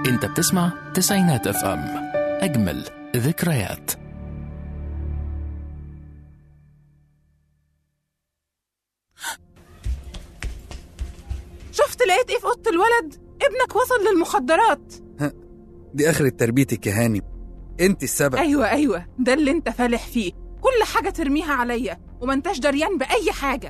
انت بتسمع تسعينات اف ام اجمل ذكريات شفت لقيت ايه في اوضه الولد ابنك وصل للمخدرات دي آخرة تربيتك يا هاني انت السبب ايوه ايوه ده اللي انت فالح فيه كل حاجه ترميها عليا وما انتش دريان باي حاجه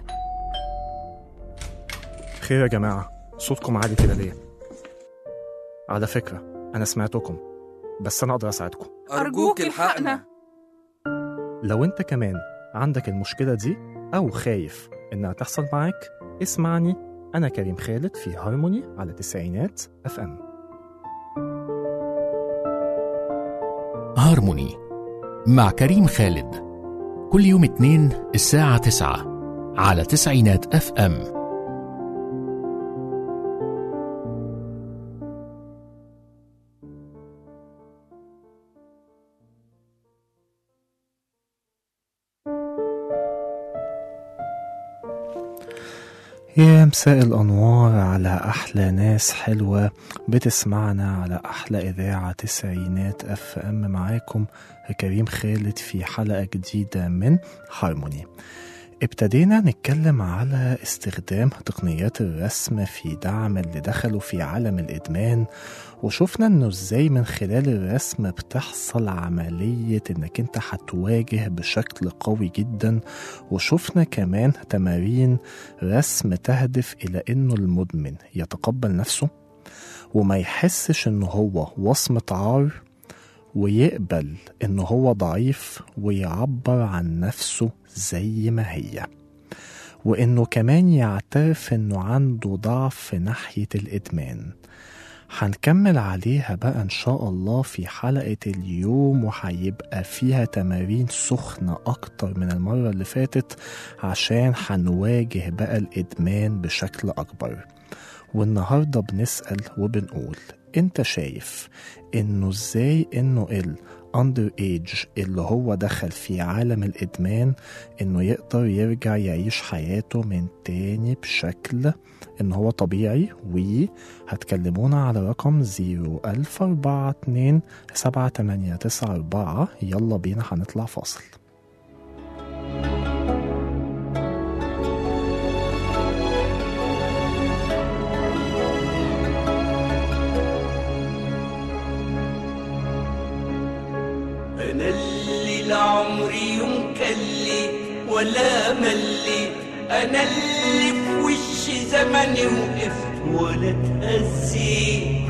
خير يا جماعة صوتكم عالي كده ليه؟ على فكرة أنا سمعتكم بس أنا أقدر أساعدكم أرجوك الحقنا. لو أنت كمان عندك المشكلة دي أو خايف إنها تحصل معاك اسمعني أنا كريم خالد في هارموني على تسعينات اف ام هارموني مع كريم خالد كل يوم اثنين الساعة تسعة على تسعينات اف ام يا مساء الأنوار على أحلى ناس حلوة بتسمعنا على أحلى إذاعة تسعينات أف أم معاكم كريم خالد في حلقة جديدة من هارموني ابتدينا نتكلم على استخدام تقنيات الرسم في دعم اللي دخلوا في عالم الإدمان وشفنا انه ازاي من خلال الرسم بتحصل عملية انك انت هتواجه بشكل قوي جدا وشفنا كمان تمارين رسم تهدف الى انه المدمن يتقبل نفسه وما يحسش انه هو وصمة عار ويقبل انه هو ضعيف ويعبر عن نفسه زي ما هي وانه كمان يعترف انه عنده ضعف ناحية الادمان هنكمل عليها بقى ان شاء الله في حلقة اليوم وهيبقى فيها تمارين سخنة اكتر من المرة اللي فاتت عشان هنواجه بقى الادمان بشكل اكبر والنهاردة بنسأل وبنقول انت شايف انه ازاي انه ال اندر ايج اللي هو دخل في عالم الادمان انه يقدر يرجع يعيش حياته من تاني بشكل ان هو طبيعي وهتكلمونا على رقم 01042 7894 يلا بينا هنطلع فاصل أنا اللي لعمري يوم كليت ولا مليت أنا اللي في وش زمني وقفت ولا اتهزيت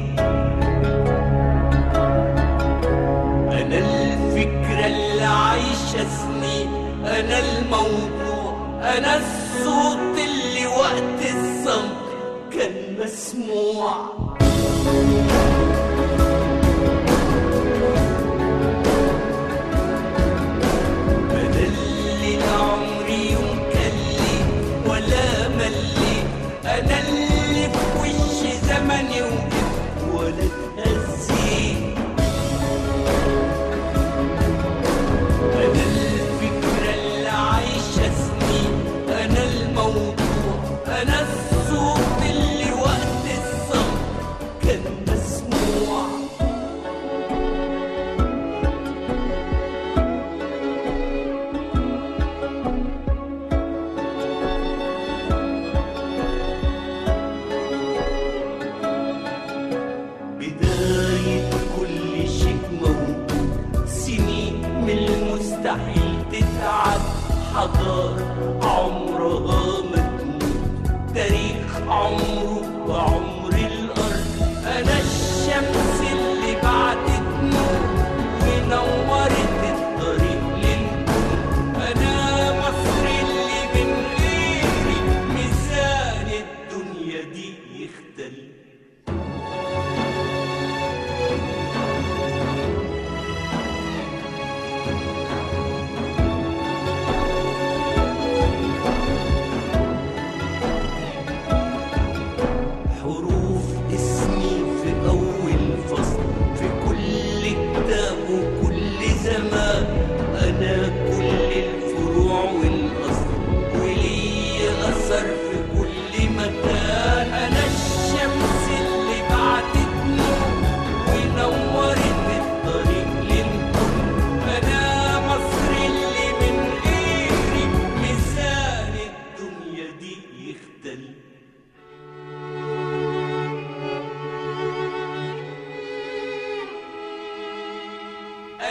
أنا الفكرة اللي عايشة سنين أنا الموضوع أنا الصوت اللي وقت الصمت كان مسموع أنا اللي لعمري يوم كليت ولا مليت أنا اللي في وش زمني وقفت ولا اتهزيت أنا الفكرة اللي عايشة سنين أنا الموضوع أنا الصوت اللي وقت الصمت كان مسموع بداية كل شيء موجود سنين من المستحيل تتعب حضارة عمرها ما تموت تاريخ عمره وعمر الأرض أنا الشمس اللي بعدت نور ونورت الطريق للكون أنا مصر اللي من غيري ميزان الدنيا دي يختلف حروف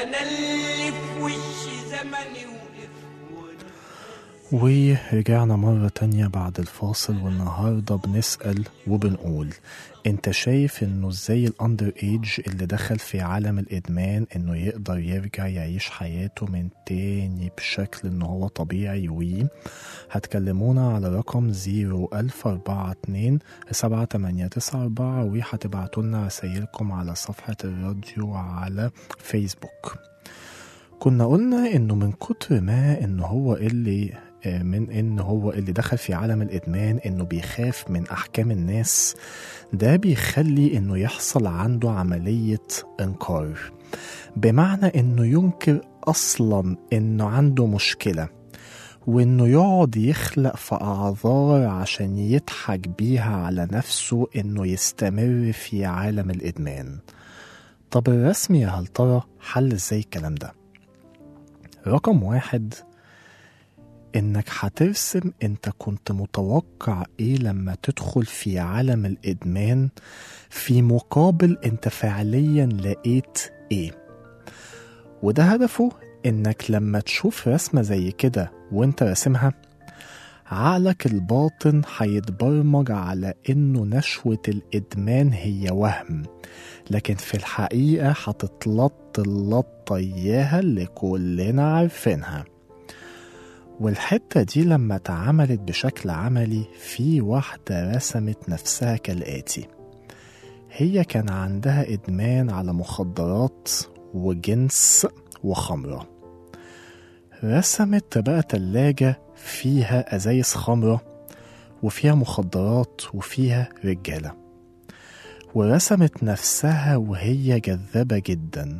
انا اللي في وش زمني وقف ورجعنا مرة تانية بعد الفاصل والنهاردة بنسأل وبنقول انت شايف انه ازاي الاندر ايج اللي دخل في عالم الادمان انه يقدر يرجع يعيش حياته من تاني بشكل ان هو طبيعي وي هتكلمونا على رقم 01042 7894 وهتبعتوا لنا رسايلكم على صفحة الراديو على فيسبوك كنا قلنا انه من كتر ما انه هو اللي آه، من ان هو اللي دخل في عالم الادمان انه بيخاف من احكام الناس ده بيخلي انه يحصل عنده عملية انكار بمعنى انه ينكر اصلا انه عنده مشكلة وانه يقعد يخلق في اعذار عشان يضحك بيها على نفسه انه يستمر في عالم الادمان طب الرسم يا هل ترى حل ازاي الكلام ده رقم واحد انك هترسم انت كنت متوقع ايه لما تدخل في عالم الادمان في مقابل انت فعليا لقيت ايه وده هدفه انك لما تشوف رسمة زي كده وانت راسمها عقلك الباطن هيتبرمج على انه نشوة الادمان هي وهم لكن في الحقيقة هتتلط اللطة اياها اللي كلنا عارفينها والحتة دي لما اتعملت بشكل عملي في واحدة رسمت نفسها كالآتي هي كان عندها إدمان على مخدرات وجنس وخمرة رسمت بقى تلاجة فيها أزايز خمرة وفيها مخدرات وفيها رجالة ورسمت نفسها وهي جذابة جدا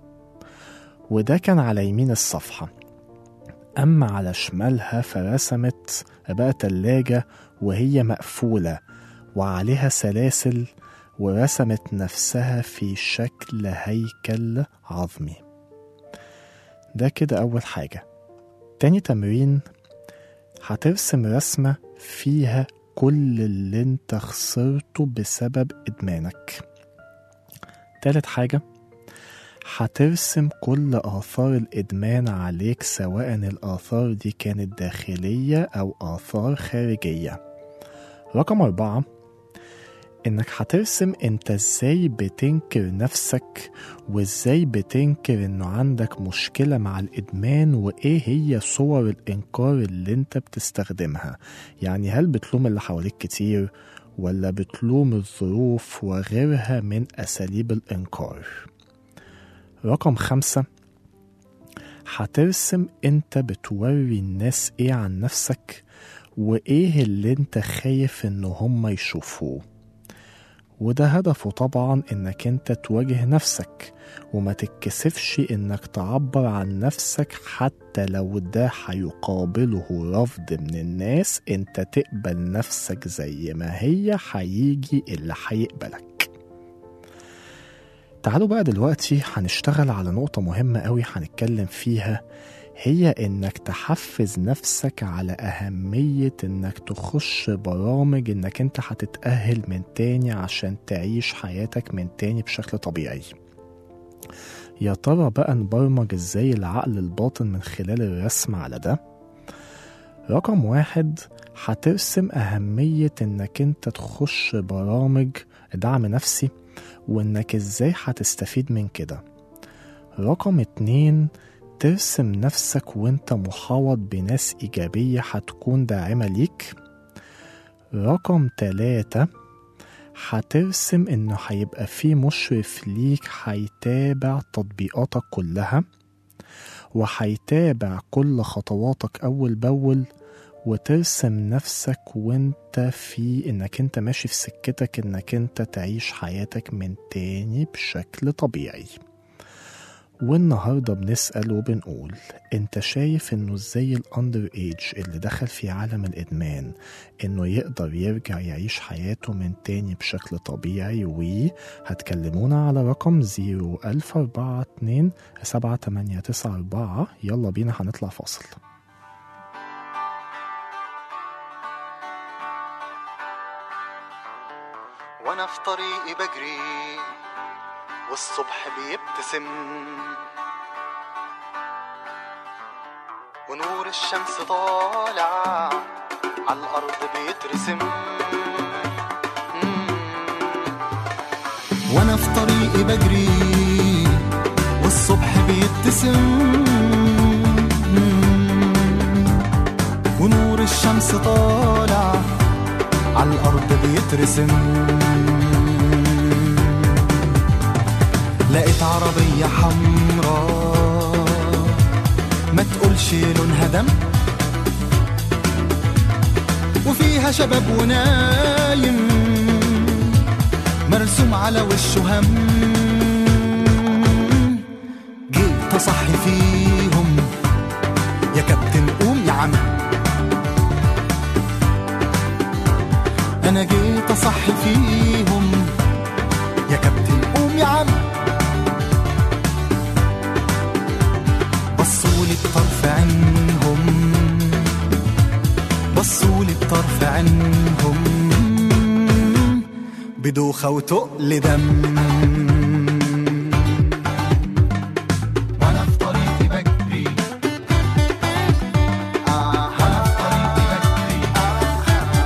وده كان على يمين الصفحة أما على شمالها فرسمت بقى تلاجة وهي مقفولة وعليها سلاسل ورسمت نفسها في شكل هيكل عظمي ده كده أول حاجة تاني تمرين هترسم رسمة فيها كل اللي انت خسرته بسبب إدمانك تالت حاجة هترسم كل آثار الإدمان عليك سواء الآثار دي كانت داخلية أو آثار خارجية رقم أربعة إنك هترسم أنت إزاي بتنكر نفسك وإزاي بتنكر إنه عندك مشكلة مع الإدمان وإيه هي صور الإنكار اللي أنت بتستخدمها يعني هل بتلوم اللي حواليك كتير ولا بتلوم الظروف وغيرها من أساليب الإنكار رقم خمسة هترسم انت بتوري الناس ايه عن نفسك وايه اللي انت خايف ان هم يشوفوه وده هدفه طبعا انك انت تواجه نفسك وما تتكسفش انك تعبر عن نفسك حتى لو ده هيقابله رفض من الناس انت تقبل نفسك زي ما هي هيجي اللي هيقبلك تعالوا بقى دلوقتي هنشتغل على نقطة مهمة قوي هنتكلم فيها هي انك تحفز نفسك على اهمية انك تخش برامج انك انت هتتأهل من تاني عشان تعيش حياتك من تاني بشكل طبيعي يا ترى بقى نبرمج ازاي العقل الباطن من خلال الرسم على ده رقم واحد هترسم أهمية إنك أنت تخش برامج دعم نفسي وإنك إزاي هتستفيد من كده رقم اتنين ترسم نفسك وانت محاوط بناس إيجابية هتكون داعمة ليك رقم تلاتة هترسم إنه هيبقى في مشرف ليك هيتابع تطبيقاتك كلها وهيتابع كل خطواتك أول بأول وترسم نفسك وانت في انك انت ماشي في سكتك انك انت تعيش حياتك من تاني بشكل طبيعي والنهاردة بنسأل وبنقول انت شايف انه ازاي الاندر ايج اللي دخل في عالم الادمان انه يقدر يرجع يعيش حياته من تاني بشكل طبيعي وهتكلمونا على رقم 01042 7894 يلا بينا هنطلع فاصل وانا في طريقي بجري والصبح بيبتسم ونور الشمس طالع عالأرض بيترسم وانا في طريقي بجري والصبح بيبتسم ونور الشمس طالع عالأرض بيترسم لقيت عربية حمراء ما تقولش لونها دم وفيها شباب ونايم مرسوم على وشه هم جيت اصحي فيهم يا كابتن قوم يا عم انا جيت اصحي فيهم يا كابتن قوم يا عم بصولي بطرف عينهم بصولي بطرف عينهم بدوخة وتقل دم وانا في طريقي بجري آه أنا في طريقي بجري آه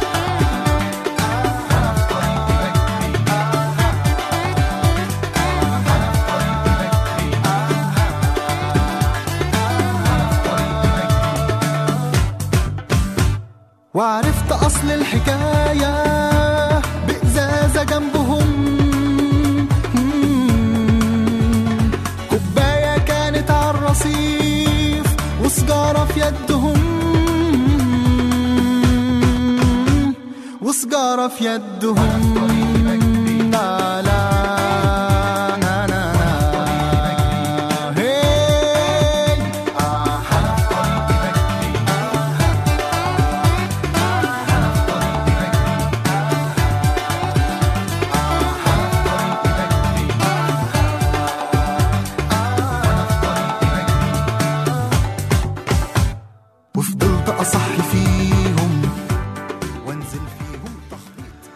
أنا في طريقي بجري آه أنا في طريقي بجري وعرفت أصل الحكاية بإزازة جنبهم كوباية كانت على الرصيف وسجارة في يدهم وسجارة في يدهم لا لا نا نا نا هي آه وفضلت أصحي فيهم وانزل فيهم تخبيط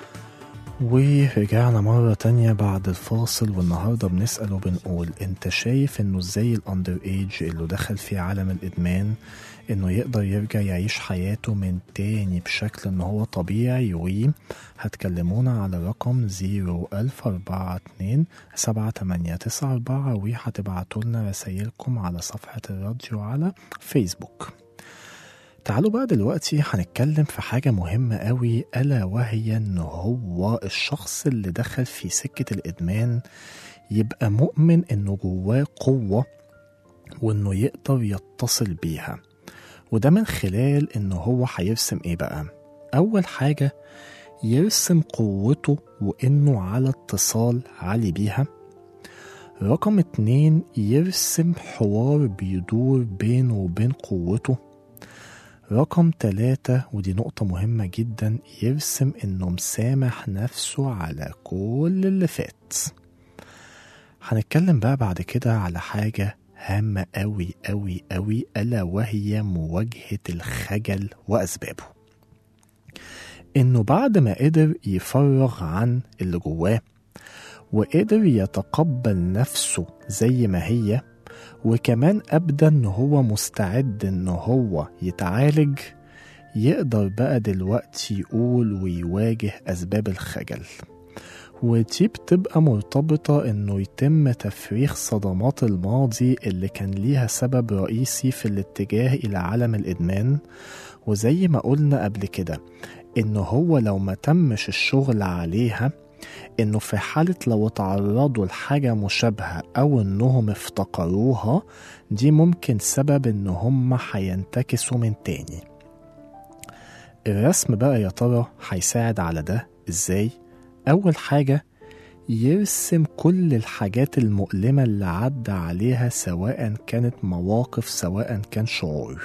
ورجعنا مرة تانية بعد الفاصل والنهاردة بنسأل وبنقول انت شايف انه ازاي الاندر ايج اللي دخل في عالم الادمان انه يقدر يرجع يعيش حياته من تاني بشكل ان هو طبيعي وهتكلمونا على رقم زيرو ألف أربعة اتنين سبعة تمانية تسعة أربعة وهتبعتوا لنا رسايلكم على صفحة الراديو على فيسبوك تعالوا بقى دلوقتي هنتكلم في حاجة مهمة قوي ألا وهي إن هو الشخص اللي دخل في سكة الإدمان يبقى مؤمن إنه جواه قوة وإنه يقدر يتصل بيها وده من خلال إنه هو هيرسم إيه بقى أول حاجة يرسم قوته وإنه على اتصال عالي بيها رقم اتنين يرسم حوار بيدور بينه وبين قوته رقم تلاتة ودي نقطة مهمة جدا يرسم انه مسامح نفسه على كل اللي فات هنتكلم بقى بعد كده على حاجة هامة أوي أوي أوي ألا وهي مواجهة الخجل وأسبابه إنه بعد ما قدر يفرغ عن اللي جواه وقدر يتقبل نفسه زي ما هي وكمان أبدى إن هو مستعد إن هو يتعالج يقدر بقى دلوقتي يقول ويواجه أسباب الخجل ودي بتبقى مرتبطة إنه يتم تفريغ صدمات الماضي اللي كان ليها سبب رئيسي في الاتجاه إلى عالم الإدمان وزي ما قلنا قبل كده إنه هو لو ما تمش الشغل عليها إنه في حالة لو تعرضوا لحاجة مشابهة أو إنهم افتكروها دي ممكن سبب إن هم هينتكسوا من تاني الرسم بقى يا ترى هيساعد على ده إزاي؟ أول حاجة يرسم كل الحاجات المؤلمة اللي عدى عليها سواء كانت مواقف سواء كان شعور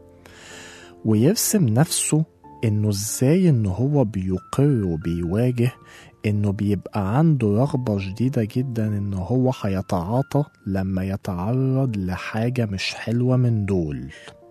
ويرسم نفسه انه ازاي ان هو بيقر وبيواجه انه بيبقى عنده رغبة شديدة جدا ان هو هيتعاطى لما يتعرض لحاجة مش حلوة من دول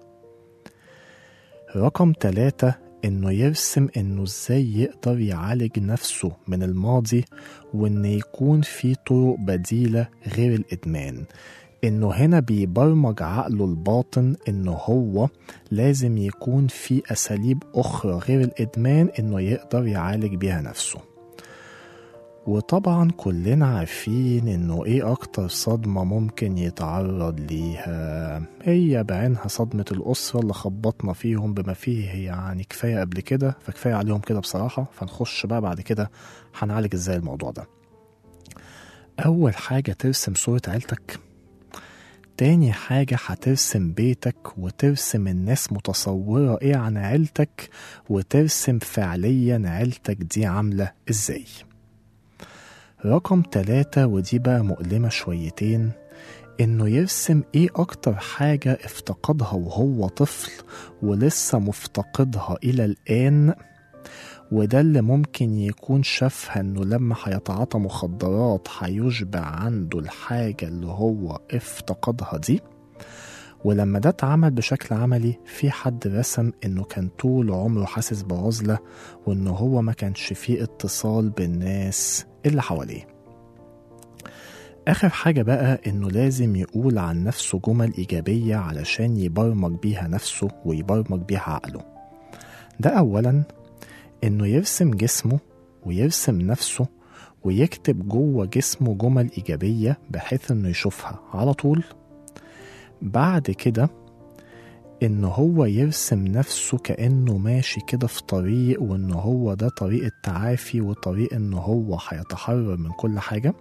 رقم تلاتة انه يرسم انه ازاي يقدر يعالج نفسه من الماضي وان يكون في طرق بديلة غير الادمان إنه هنا بيبرمج عقله الباطن إنه هو لازم يكون في أساليب أخرى غير الإدمان إنه يقدر يعالج بيها نفسه وطبعا كلنا عارفين إنه إيه أكتر صدمة ممكن يتعرض ليها هي بعينها صدمة الأسرة اللي خبطنا فيهم بما فيه يعني كفاية قبل كده فكفاية عليهم كده بصراحة فنخش بقى بعد كده هنعالج إزاي الموضوع ده أول حاجة ترسم صورة عيلتك تاني حاجة هترسم بيتك وترسم الناس متصورة ايه عن عيلتك وترسم فعليا عيلتك دي عاملة ازاي رقم تلاتة ودي بقى مؤلمة شويتين انه يرسم ايه اكتر حاجة افتقدها وهو طفل ولسه مفتقدها الى الان وده اللي ممكن يكون شافها انه لما هيتعاطى مخدرات هيشبع عنده الحاجة اللي هو افتقدها دي ولما ده اتعمل بشكل عملي في حد رسم انه كان طول عمره حاسس بعزلة وانه هو ما كانش فيه اتصال بالناس اللي حواليه آخر حاجة بقى إنه لازم يقول عن نفسه جمل إيجابية علشان يبرمج بيها نفسه ويبرمج بيها عقله ده أولا إنه يرسم جسمه ويرسم نفسه ويكتب جوه جسمه جمل إيجابية بحيث إنه يشوفها على طول بعد كده إن هو يرسم نفسه كأنه ماشي كده في طريق وإن هو ده طريق التعافي وطريق إن هو هيتحرر من كل حاجة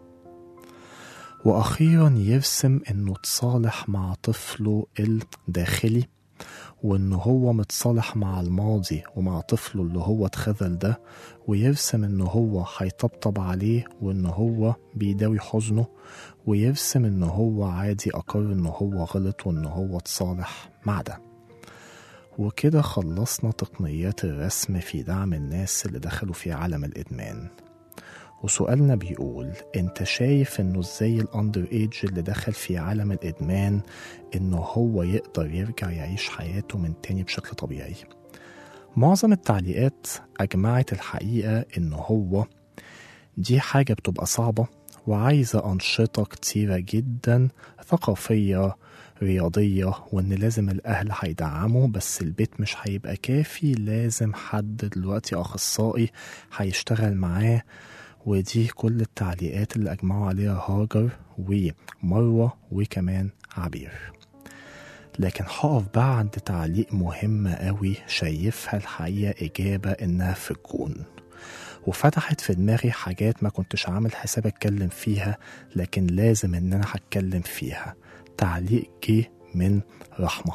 وأخيرا يرسم إنه تصالح مع طفله الداخلي وإن هو متصالح مع الماضي ومع طفله اللي هو اتخذل ده ويرسم إن هو هيطبطب عليه وإن هو بيداوي حزنه ويرسم إن هو عادي أقر إن هو غلط وإن هو اتصالح مع ده وكده خلصنا تقنيات الرسم في دعم الناس اللي دخلوا في عالم الإدمان وسؤالنا بيقول انت شايف انه ازاي الاندر ايج اللي دخل في عالم الادمان انه هو يقدر يرجع يعيش حياته من تاني بشكل طبيعي معظم التعليقات اجمعت الحقيقة انه هو دي حاجة بتبقى صعبة وعايزة أنشطة كتيرة جدا ثقافية رياضية وإن لازم الأهل هيدعموا بس البيت مش هيبقى كافي لازم حد دلوقتي أخصائي هيشتغل معاه ودي كل التعليقات اللي أجمعوا عليها هاجر ومروة وكمان عبير لكن هقف بقى عند تعليق مهم قوي شايفها الحقيقة إجابة إنها في الجون وفتحت في دماغي حاجات ما كنتش عامل حساب اتكلم فيها لكن لازم ان انا هتكلم فيها تعليق جه من رحمة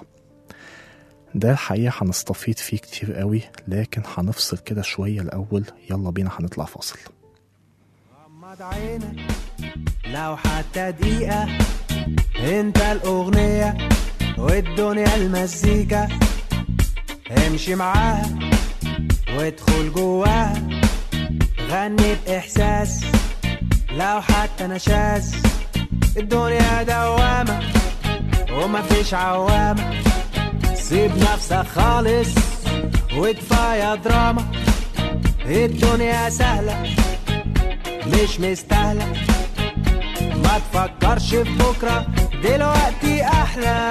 ده الحقيقة هنستفيد فيه كتير قوي لكن هنفصل كده شوية الأول يلا بينا هنطلع فاصل غمض عينك لو حتى دقيقة انت الأغنية والدنيا المزيكا امشي معاها وادخل جواها غني بإحساس لو حتى نشاز الدنيا دوامة ومفيش عوامة سيب نفسك خالص وكفاية دراما الدنيا سهلة مش مستاهلة ما تفكرش في بكرة دلوقتي أحلى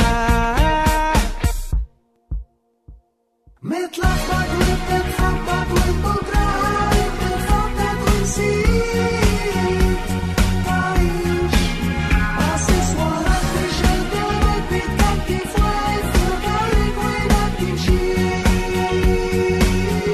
متلخبط وبتتخبط وبكرة عارف بتخطط ونسيت تعيش باصص وراك مش قدامك بتكتف واقف في طريق وما بتمشيش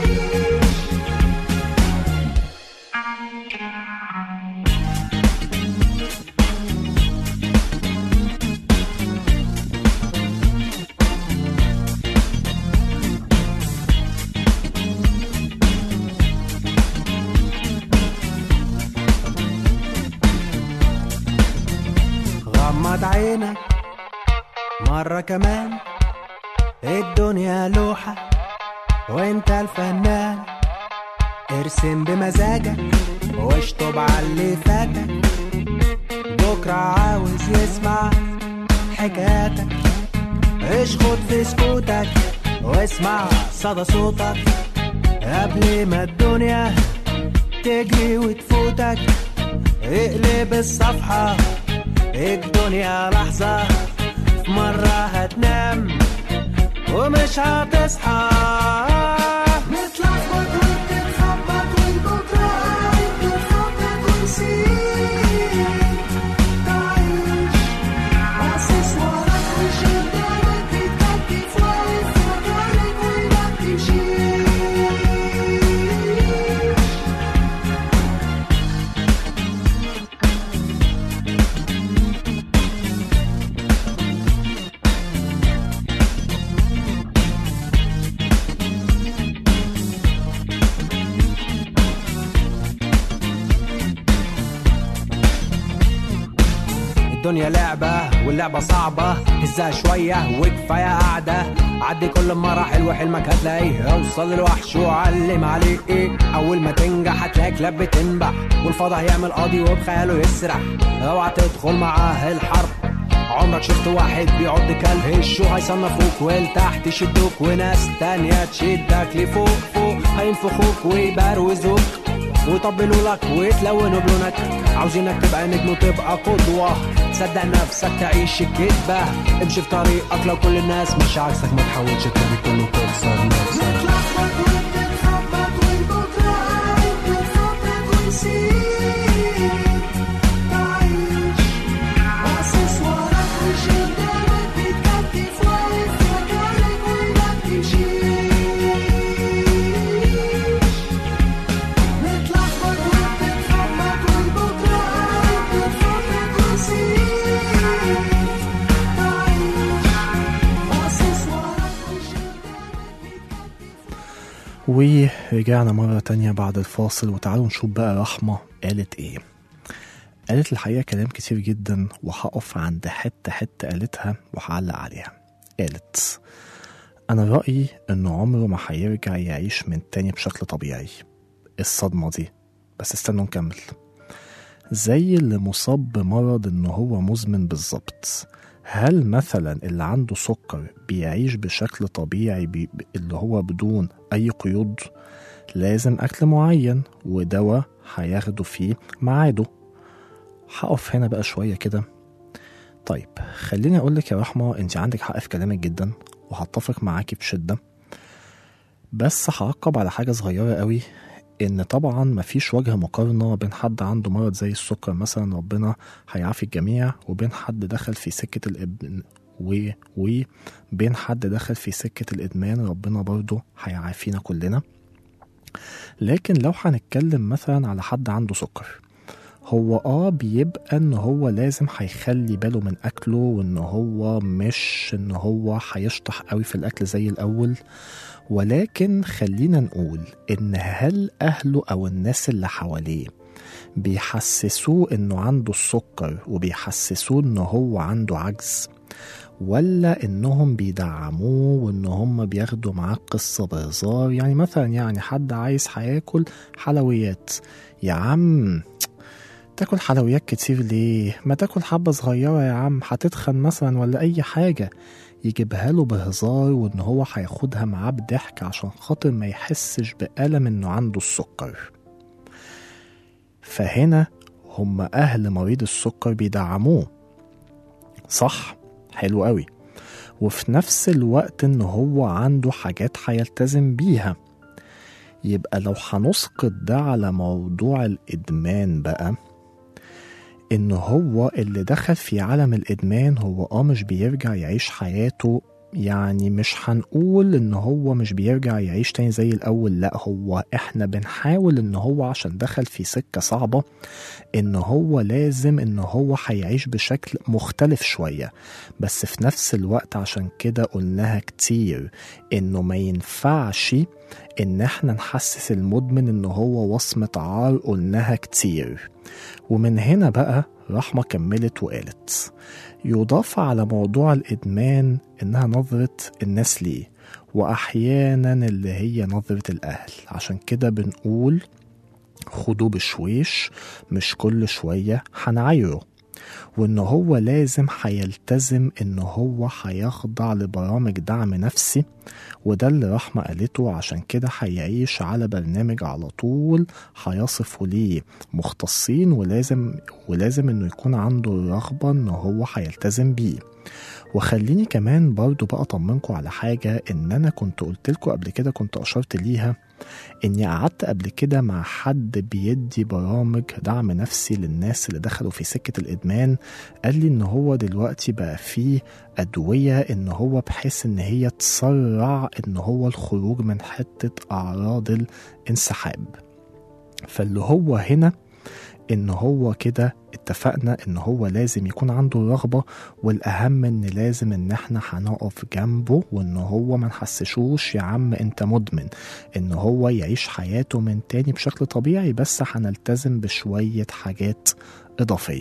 غمض عينك مرة كمان الدنيا لوحة وانت الفنان ارسم بمزاجك واشطب على اللي فاتك بكرة عاوز يسمع حكاياتك اشخط في سكوتك واسمع صدى صوتك قبل ما الدنيا تجري وتفوتك اقلب الصفحة الدنيا لحظة في مرة هتنام ومش هتصحى نتلخبط ونتخبط والبكرة قاعد بنخطط ونسيب تعيش باصص وراك مش قدامك بتكتف واقف مكانك وما بتمشيش الدنيا لعبة واللعبة صعبة هزها شوية وكفاية قاعدة عدي كل مراحل وحلمك هتلاقيه اوصل للوحش وعلم عليه ايه اول ما تنجح هتلاقي كلاب بتنبح والفضا هيعمل قاضي وبخياله يسرح اوعى تدخل معاه الحرب عمرك شفت واحد بيعض كلب الشو هيصنفوك ولتحت يشدوك وناس تانية تشدك لفوق فوق هينفخوك ويبروزوك ويطبلوا لك ويتلونوا بلونك عاوزينك تبقى نجم وتبقى قدوة صدق نفسك تعيش الكدبة امشي في طريقك لو كل الناس مش عكسك ما تحاولش ترمي كله تخسر نفسك ورجعنا مرة تانية بعد الفاصل وتعالوا نشوف بقى رحمة قالت ايه قالت الحقيقة كلام كتير جدا وهقف عند حتة حتة قالتها وهعلق عليها قالت أنا رأيي إنه عمره ما هيرجع يعيش من تاني بشكل طبيعي الصدمة دي بس استنوا نكمل زي اللي مصاب بمرض إنه هو مزمن بالظبط هل مثلا اللي عنده سكر بيعيش بشكل طبيعي بي اللي هو بدون أي قيود لازم أكل معين ودواء هياخده فيه ميعاده هقف هنا بقى شوية كده طيب خليني أقولك يا رحمة أنت عندك حق في كلامك جدا وهتفق معاكي بشدة بس هعقب على حاجة صغيرة قوي إن طبعا مفيش وجه مقارنة بين حد عنده مرض زي السكر مثلا ربنا هيعافي الجميع وبين حد دخل في سكة الإب و وبين حد دخل في سكة الإدمان ربنا برضه هيعافينا كلنا لكن لو هنتكلم مثلا على حد عنده سكر هو اه بيبقى ان هو لازم هيخلي باله من اكله وان هو مش ان هو هيشطح قوي في الاكل زي الاول ولكن خلينا نقول ان هل اهله او الناس اللي حواليه بيحسسوه انه عنده السكر وبيحسسوه انه هو عنده عجز ولا انهم بيدعموه وان هم بياخدوا معاه قصه بهزار يعني مثلا يعني حد عايز هياكل حلويات يا عم تاكل حلويات كتير ليه ما تاكل حبه صغيره يا عم هتتخن مثلا ولا اي حاجه يجيبها له بهزار وان هو هياخدها معاه بضحك عشان خاطر ما يحسش بألم انه عنده السكر فهنا هم اهل مريض السكر بيدعموه صح حلو قوي وفي نفس الوقت ان هو عنده حاجات هيلتزم بيها يبقى لو هنسقط ده على موضوع الادمان بقى ان هو اللي دخل في عالم الادمان هو اه مش بيرجع يعيش حياته يعني مش هنقول ان هو مش بيرجع يعيش تاني زي الاول لا هو احنا بنحاول ان هو عشان دخل في سكة صعبة ان هو لازم ان هو هيعيش بشكل مختلف شوية بس في نفس الوقت عشان كده قلناها كتير انه ما ينفعش ان احنا نحسس المدمن ان هو وصمة عار قلناها كتير ومن هنا بقى رحمة كملت وقالت يضاف على موضوع الإدمان إنها نظرة الناس ليه وأحيانا اللي هي نظرة الأهل عشان كده بنقول خدوه بشويش مش كل شوية هنعايره وإن هو لازم هيلتزم إن هو هيخضع لبرامج دعم نفسي وده اللي رحمة قالته عشان كده هيعيش على برنامج على طول هيصفوا ليه مختصين ولازم ولازم إنه يكون عنده الرغبة إن هو هيلتزم بيه وخليني كمان برضو بقى أطمنكم على حاجة إن أنا كنت قلت لكم قبل كده كنت أشرت ليها إني قعدت قبل كده مع حد بيدي برامج دعم نفسي للناس اللي دخلوا في سكة الإدمان قال لي إن هو دلوقتي بقى فيه أدوية إن هو بحيث إن هي تسرع إن هو الخروج من حتة أعراض الانسحاب فاللي هو هنا ان هو كده اتفقنا ان هو لازم يكون عنده الرغبة والاهم ان لازم ان احنا هنقف جنبه وان هو ما نحسشوش يا عم انت مدمن ان هو يعيش حياته من تاني بشكل طبيعي بس هنلتزم بشوية حاجات اضافية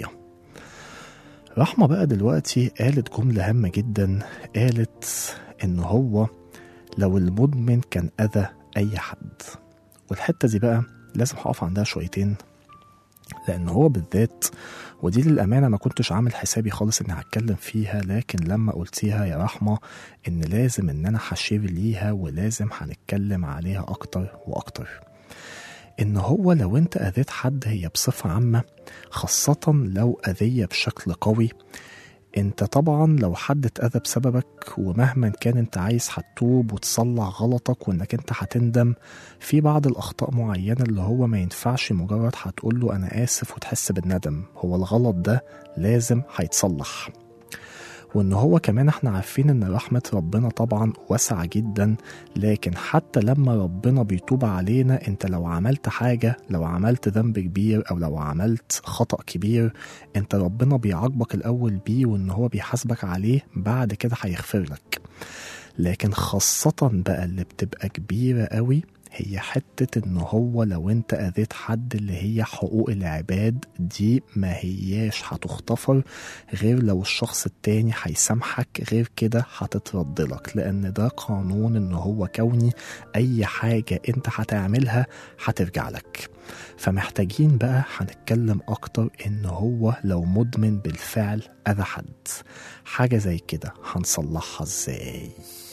رحمة بقى دلوقتي قالت جملة هامة جدا قالت ان هو لو المدمن كان اذى اي حد والحتة دي بقى لازم هقف عندها شويتين لان هو بالذات ودي للامانه ما كنتش عامل حسابي خالص اني هتكلم فيها لكن لما قلتيها يا رحمه ان لازم ان انا هشير ليها ولازم هنتكلم عليها اكتر واكتر ان هو لو انت اذيت حد هي بصفه عامه خاصه لو اذيه بشكل قوي انت طبعا لو حد اتأذى بسببك ومهما كان انت عايز هتتوب وتصلح غلطك وانك انت هتندم في بعض الاخطاء معينة اللي هو ما ينفعش مجرد هتقول له انا اسف وتحس بالندم هو الغلط ده لازم هيتصلح وان هو كمان احنا عارفين ان رحمة ربنا طبعا واسعة جدا لكن حتى لما ربنا بيتوب علينا انت لو عملت حاجة لو عملت ذنب كبير او لو عملت خطأ كبير انت ربنا بيعاقبك الاول بيه وان هو بيحاسبك عليه بعد كده هيغفر لك لكن خاصة بقى اللي بتبقى كبيرة قوي هي حتة ان هو لو انت اذيت حد اللي هي حقوق العباد دي ما هياش هتغتفر غير لو الشخص التاني هيسامحك غير كده هتترد لك لان ده قانون ان هو كوني اي حاجة انت هتعملها هترجع لك فمحتاجين بقى هنتكلم اكتر ان هو لو مدمن بالفعل اذى حد حاجة زي كده هنصلحها ازاي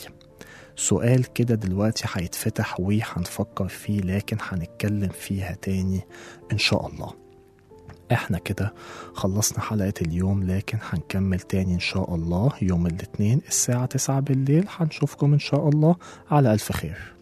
سؤال كده دلوقتي هيتفتح وهنفكر فيه لكن هنتكلم فيها تاني ان شاء الله احنا كده خلصنا حلقة اليوم لكن هنكمل تاني ان شاء الله يوم الاثنين الساعة 9 بالليل هنشوفكم ان شاء الله على الف خير